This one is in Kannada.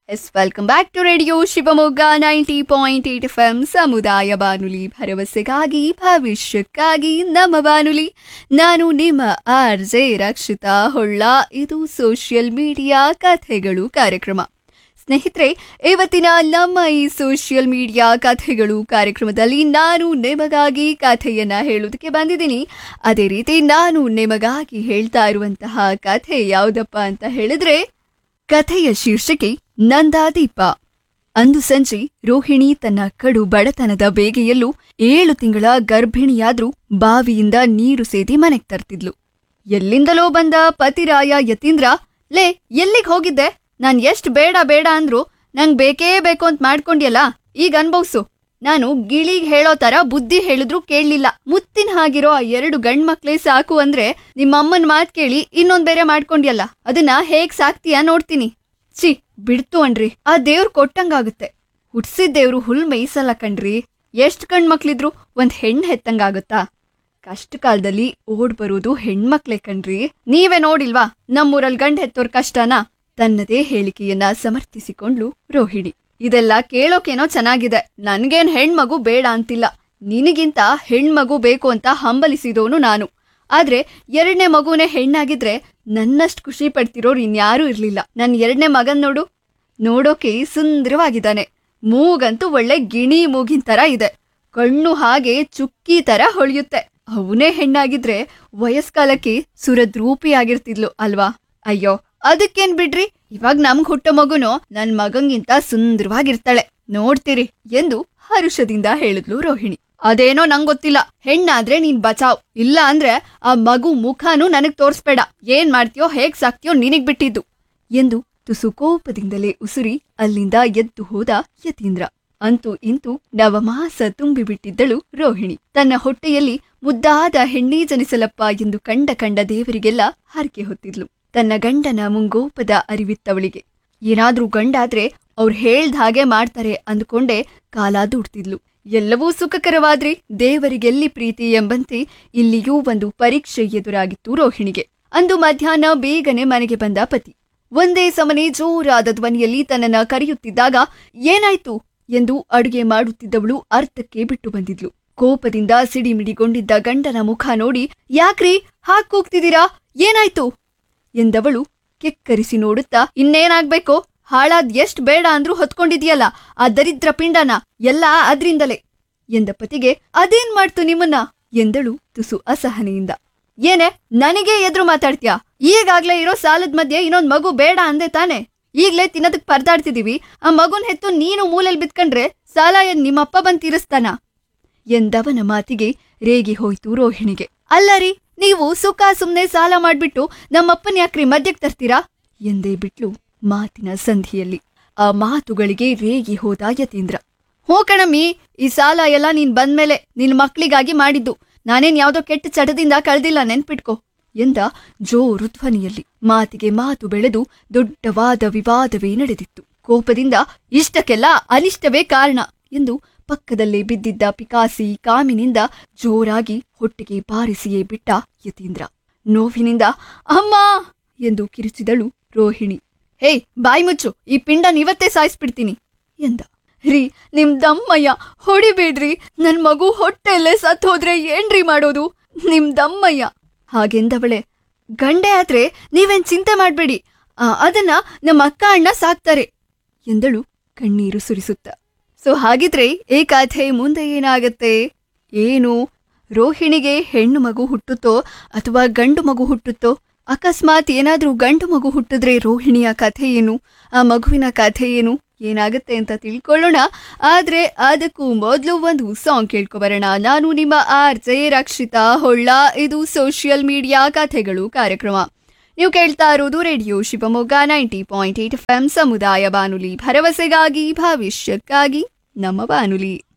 S welcome back to radio Shivamogga ninety point eight F M ಸಮುದಾಯ ಬಾನುಲಿ ಭರವಸೆಗಾಗಿ ಭವಿಷ್ಯಕ್ಕಾಗಿ ನಮ್ಮ ಬಾನುಲಿ ನಾನು ನಿಮ್ಮ ಆರ್ ಜೆ ರಕ್ಷಿತಾ ಹೊಳ್ಳ ಇದು ಸೋಷಿಯಲ್ ಮೀಡಿಯಾ ಕಥೆಗಳು ಕಾರ್ಯಕ್ರಮ ಸ್ನೇಹಿತರೆ ಇವತ್ತಿನ ನಮ್ಮ ಈ ಸೋಷಿಯಲ್ ಮೀಡಿಯಾ ಕಥೆಗಳು ಕಾರ್ಯಕ್ರಮದಲ್ಲಿ ನಾನು ನಿಮಗಾಗಿ ಕಥೆಯನ್ನ ಹೇಳೋದಕ್ಕೆ ಬಂದಿದ್ದೀನಿ ಅದೇ ರೀತಿ ನಾನು ನಿಮಗಾಗಿ ಹೇಳ್ತಾ ಇರುವಂತಹ ಕಥೆ ಯಾವುದಪ್ಪ ಅಂತ ಹೇಳಿದ್ರೆ ಕಥೆಯ ಶೀರ್ಷಿಕೆ ನಂದಾದೀಪ ಅಂದು ಸಂಜೆ ರೋಹಿಣಿ ತನ್ನ ಕಡು ಬಡತನದ ಬೇಗೆಯಲ್ಲೂ ಏಳು ತಿಂಗಳ ಗರ್ಭಿಣಿಯಾದ್ರೂ ಬಾವಿಯಿಂದ ನೀರು ಸೇದಿ ಮನೆಗ್ ತರ್ತಿದ್ಲು ಎಲ್ಲಿಂದಲೋ ಬಂದ ಪತಿರಾಯ ಯತೀಂದ್ರ ಲೇ ಎಲ್ಲಿಗ್ ಹೋಗಿದ್ದೆ ನಾನ್ ಎಷ್ಟ್ ಬೇಡ ಬೇಡ ಅಂದ್ರು ನಂಗ್ ಬೇಕೇ ಬೇಕು ಅಂತ ಮಾಡ್ಕೊಂಡ್ಯಲ್ಲ ಈಗ ಅನ್ಭವ್ಸು ನಾನು ಗಿಳಿಗ್ ಹೇಳೋ ತರ ಬುದ್ಧಿ ಹೇಳಿದ್ರು ಕೇಳಲಿಲ್ಲ ಮುತ್ತಿನ ಹಾಗಿರೋ ಆ ಎರಡು ಗಂಡ್ ಮಕ್ಳೇ ಸಾಕು ಅಂದ್ರೆ ನಿಮ್ಮಮ್ಮನ್ ಮಾತ್ ಕೇಳಿ ಇನ್ನೊಂದ್ ಬೇರೆ ಮಾಡ್ಕೊಂಡ್ಯಲ್ಲ ಅದನ್ನ ಹೇಗ್ ಸಾಕ್ತೀಯ ನೋಡ್ತೀನಿ ಛೀ ಬಿಡ್ತು ಅನ್ರಿ ಆ ದೇವ್ರ್ ಕೊಟ್ಟಂಗಾಗುತ್ತೆ ಹುಟ್ಸಿದ್ ದೇವ್ರು ಹುಲ್ ಮೇಯ್ಸಲ್ಲ ಕಣ್ರಿ ಎಷ್ಟ್ ಗಂಡ್ ಮಕ್ಳಿದ್ರು ಒಂದ್ ಹೆಣ್ ಹೆತ್ತಂಗಾಗುತ್ತಾ ಕಷ್ಟ ಕಾಲದಲ್ಲಿ ಓಡ್ ಬರೋದು ಹೆಣ್ಮಕ್ಳೇ ಕಣ್ರಿ ನೀವೇ ನೋಡಿಲ್ವಾ ನಮ್ಮೂರಲ್ ಗಂಡ್ ಹೆತ್ತೋರ್ ಕಷ್ಟನ ತನ್ನದೇ ಹೇಳಿಕೆಯನ್ನ ಸಮರ್ಥಿಸಿಕೊಂಡ್ಲು ರೋಹಿಣಿ ಇದೆಲ್ಲ ಕೇಳೋಕೇನೋ ಚೆನ್ನಾಗಿದೆ ನನ್ಗೇನ್ ಹೆಣ್ಮಗು ಬೇಡ ಅಂತಿಲ್ಲ ನಿನಗಿಂತ ಹೆಣ್ಮಗು ಬೇಕು ಅಂತ ಹಂಬಲಿಸಿದವನು ನಾನು ಆದ್ರೆ ಎರಡನೇ ಮಗುನೇ ಹೆಣ್ಣಾಗಿದ್ರೆ ನನ್ನಷ್ಟು ಖುಷಿ ಪಡ್ತಿರೋರು ಇನ್ಯಾರೂ ಇರ್ಲಿಲ್ಲ ನನ್ ಎರಡನೇ ಮಗನ್ ನೋಡು ನೋಡೋಕೆ ಸುಂದರವಾಗಿದ್ದಾನೆ ಮೂಗಂತೂ ಒಳ್ಳೆ ಗಿಣಿ ಮೂಗಿನ ತರ ಇದೆ ಕಣ್ಣು ಹಾಗೆ ಚುಕ್ಕಿ ತರ ಹೊಳೆಯುತ್ತೆ ಅವನೇ ಹೆಣ್ಣಾಗಿದ್ರೆ ವಯಸ್ಕಾಲಕ್ಕೆ ಸುರದ್ರೂಪಿಯಾಗಿರ್ತಿದ್ಲು ಅಲ್ವಾ ಅಯ್ಯೋ ಅದಕ್ಕೇನ್ ಬಿಡ್ರಿ ಇವಾಗ ನಮ್ಗ್ ಹುಟ್ಟೋ ಮಗುನು ನನ್ ಮಗಂಗಿಂತ ಸುಂದರವಾಗಿರ್ತಾಳೆ ನೋಡ್ತೀರಿ ಎಂದು ಹರುಷದಿಂದ ಹೇಳಿದ್ಲು ರೋಹಿಣಿ ಅದೇನೋ ನಂಗೊತ್ತಿಲ್ಲ ಹೆಣ್ಣಾದ್ರೆ ನೀನ್ ಬಚಾವ್ ಇಲ್ಲ ಅಂದ್ರೆ ಆ ಮಗು ಮುಖನೂ ನನಗ್ ತೋರ್ಸ್ಬೇಡ ಏನ್ ಮಾಡ್ತೀಯೋ ಹೇಗ್ ಸಾಕ್ತೀಯೋ ನಿನಗ್ ಬಿಟ್ಟಿದ್ದು ಎಂದು ತುಸು ಕೋಪದಿಂದಲೇ ಉಸುರಿ ಅಲ್ಲಿಂದ ಎದ್ದು ಹೋದ ಯತೀಂದ್ರ ಅಂತೂ ಇಂತೂ ನವಮಾಸ ತುಂಬಿಬಿಟ್ಟಿದ್ದಳು ರೋಹಿಣಿ ತನ್ನ ಹೊಟ್ಟೆಯಲ್ಲಿ ಮುದ್ದಾದ ಹೆಣ್ಣೇ ಜನಿಸಲಪ್ಪ ಎಂದು ಕಂಡ ಕಂಡ ದೇವರಿಗೆಲ್ಲ ಹರಕೆ ಹೊತ್ತಿದ್ಲು ತನ್ನ ಗಂಡನ ಮುಂಗೋಪದ ಅರಿವಿತ್ತವಳಿಗೆ ಏನಾದ್ರೂ ಗಂಡಾದ್ರೆ ಅವ್ರು ಹೇಳ್ದ ಹಾಗೆ ಮಾಡ್ತಾರೆ ಅಂದ್ಕೊಂಡೇ ಕಾಲ ದೂಡ್ತಿದ್ಲು ಎಲ್ಲವೂ ಸುಖಕರವಾದ್ರೆ ದೇವರಿಗೆಲ್ಲಿ ಪ್ರೀತಿ ಎಂಬಂತೆ ಇಲ್ಲಿಯೂ ಒಂದು ಪರೀಕ್ಷೆ ಎದುರಾಗಿತ್ತು ರೋಹಿಣಿಗೆ ಅಂದು ಮಧ್ಯಾಹ್ನ ಬೇಗನೆ ಮನೆಗೆ ಬಂದ ಪತಿ ಒಂದೇ ಸಮನೆ ಜೋರಾದ ಧ್ವನಿಯಲ್ಲಿ ತನ್ನನ್ನ ಕರೆಯುತ್ತಿದ್ದಾಗ ಏನಾಯ್ತು ಎಂದು ಅಡುಗೆ ಮಾಡುತ್ತಿದ್ದವಳು ಅರ್ಥಕ್ಕೆ ಬಿಟ್ಟು ಬಂದಿದ್ಲು ಕೋಪದಿಂದ ಸಿಡಿಮಿಡಿಗೊಂಡಿದ್ದ ಗಂಡನ ಮುಖ ನೋಡಿ ಯಾಕ್ರಿ ಹಾಕ್ ಕೂಗ್ತಿದ್ದೀರಾ ಏನಾಯ್ತು ಎಂದವಳು ಕೆಕ್ಕರಿಸಿ ನೋಡುತ್ತಾ ಇನ್ನೇನಾಗ್ಬೇಕು ಹಾಳಾದ್ ಎಷ್ಟ್ ಬೇಡ ಅಂದ್ರೂ ಹೊತ್ಕೊಂಡಿದ್ಯಲ್ಲ ಆ ದರಿದ್ರ ಪಿಂಡನ ಎಲ್ಲ ಅದ್ರಿಂದಲೇ ಎಂದ ಪತಿಗೆ ಅದೇನ್ ಮಾಡ್ತು ನಿಮ್ಮನ್ನ ಎಂದಳು ತುಸು ಅಸಹನೆಯಿಂದ ಏನೇ ನನಗೆ ಎದ್ರು ಮಾತಾಡ್ತೀಯಾ ಈಗಾಗ್ಲೇ ಇರೋ ಸಾಲದ ಮಧ್ಯೆ ಇನ್ನೊಂದ್ ಮಗು ಬೇಡ ಅಂದೆ ತಾನೆ ಈಗ್ಲೇ ತಿನ್ನೋದಕ್ ಪರದಾಡ್ತಿದೀವಿ ಆ ಮಗುನ್ ಹೆತ್ತು ನೀನು ಮೂಲೆಲ್ ಬಿತ್ಕಂಡ್ರೆ ಸಾಲ ಏನ್ ನಿಮ್ಮಪ್ಪ ಬಂದ್ ತೀರಿಸ್ತಾನ ಎಂದವನ ಮಾತಿಗೆ ರೇಗಿ ಹೋಯ್ತು ರೋಹಿಣಿಗೆ ಅಲ್ಲರಿ ನೀವು ಸುಖ ಸುಮ್ನೆ ಸಾಲ ಮಾಡ್ಬಿಟ್ಟು ನಮ್ಮಪ್ಪನ್ ಯಾಕ್ರಿ ಮದ್ಯಕ್ ತರ್ತೀರಾ ಎಂದೇ ಬಿಟ್ಲು ಮಾತಿನ ಸಂಧಿಯಲ್ಲಿ ಆ ಮಾತುಗಳಿಗೆ ರೇಗಿ ಹೋದ ಯತೀಂದ್ರ ಹೋ ಕಣಮ್ಮಿ ಈ ಸಾಲ ಎಲ್ಲ ನೀನ್ ಬಂದ್ಮೇಲೆ ನಿನ್ ಮಕ್ಳಿಗಾಗಿ ಮಾಡಿದ್ದು ನಾನೇನ್ ಯಾವ್ದೋ ಕೆಟ್ಟ ಚಟದಿಂದ ಕಳ್ದಿಲ್ಲ ನೆನ್ಪಿಟ್ಕೋ ಎಂದ ಜೋರು ಧ್ವನಿಯಲ್ಲಿ ಮಾತಿಗೆ ಮಾತು ಬೆಳೆದು ದೊಡ್ಡವಾದ ವಿವಾದವೇ ನಡೆದಿತ್ತು ಕೋಪದಿಂದ ಇಷ್ಟಕ್ಕೆಲ್ಲ ಅನಿಷ್ಟವೇ ಕಾರಣ ಎಂದು ಪಕ್ಕದಲ್ಲೇ ಬಿದ್ದಿದ್ದ ಪಿಕಾಸಿ ಕಾಮಿನಿಂದ ಜೋರಾಗಿ ಹೊಟ್ಟೆಗೆ ಬಾರಿಸಿಯೇ ಬಿಟ್ಟ ಯತೀಂದ್ರ ನೋವಿನಿಂದ ಅಮ್ಮ ಎಂದು ಕಿರಿಚಿದಳು ರೋಹಿಣಿ ಹೇ ಬಾಯಿ ಮುಚ್ಚು ಈ ಪಿಂಡನ್ ಇವತ್ತೇ ಸಾಯಿಸ್ಬಿಡ್ತೀನಿ ಎಂದ ರೀ ನಿಮ್ ದಮ್ಮಯ್ಯ ಹೊಡಿಬೇಡ್ರಿ ನನ್ ಮಗು ಹೊಟ್ಟೆಲ್ಲೇ ಸತ್ ಹೋದ್ರೆ ಏನ್ರಿ ಮಾಡೋದು ನಿಮ್ ದಮ್ಮಯ್ಯ ಹಾಗೆಂದವಳೆ ಗಂಡೆ ಆದ್ರೆ ನೀವೇನ್ ಚಿಂತೆ ಮಾಡ್ಬೇಡಿ ಆ, ಅದನ್ನ ನಮ್ಮ ಅಕ್ಕ ಅಣ್ಣ ಸಾಕ್ತಾರೆ ಎಂದಳು ಕಣ್ಣೀರು ಸುರಿಸುತ್ತ ಸೊ ಹಾಗಿದ್ರೆ ಈ ಕಥೆ ಮುಂದೆ ಏನಾಗತ್ತೆ ಏನು ರೋಹಿಣಿಗೆ ಹೆಣ್ಣು ಮಗು ಹುಟ್ಟುತ್ತೋ ಅಥವಾ ಗಂಡು ಮಗು ಹುಟ್ಟುತ್ತೋ ಅಕಸ್ಮಾತ್ ಏನಾದ್ರೂ ಗಂಡು ಮಗು ಹುಟ್ಟಿದ್ರೆ ರೋಹಿಣಿಯ ಕಥೆ ಏನು ಆ ಮಗುವಿನ ಕಥೆ ಏನು ಏನಾಗುತ್ತೆ ಅಂತ ತಿಳ್ಕೊಳ್ಳೋಣ ಆದ್ರೆ ಅದಕ್ಕೂ ಮೊದಲು ಒಂದು ಸಾಂಗ್ ಕೇಳ್ಕೊಬರೋಣ ನಾನು ನಿಮ್ಮ ಆರ್ ಜೆ ರಕ್ಷಿತಾ ಹೊಳ್ಳ ಇದು ಸೋಷಿಯಲ್ ಮೀಡಿಯಾ ಕಥೆಗಳು ಕಾರ್ಯಕ್ರಮ ನೀವು ಕೇಳ್ತಾ ಇರೋದು radio Shivamogga ninety point eight F M ಸಮುದಾಯ ಬಾನುಲಿ ಭರವಸೆಗಾಗಿ ಭವಿಷ್ಯಕ್ಕಾಗಿ ನಮ್ಮ ಬಾನುಲಿ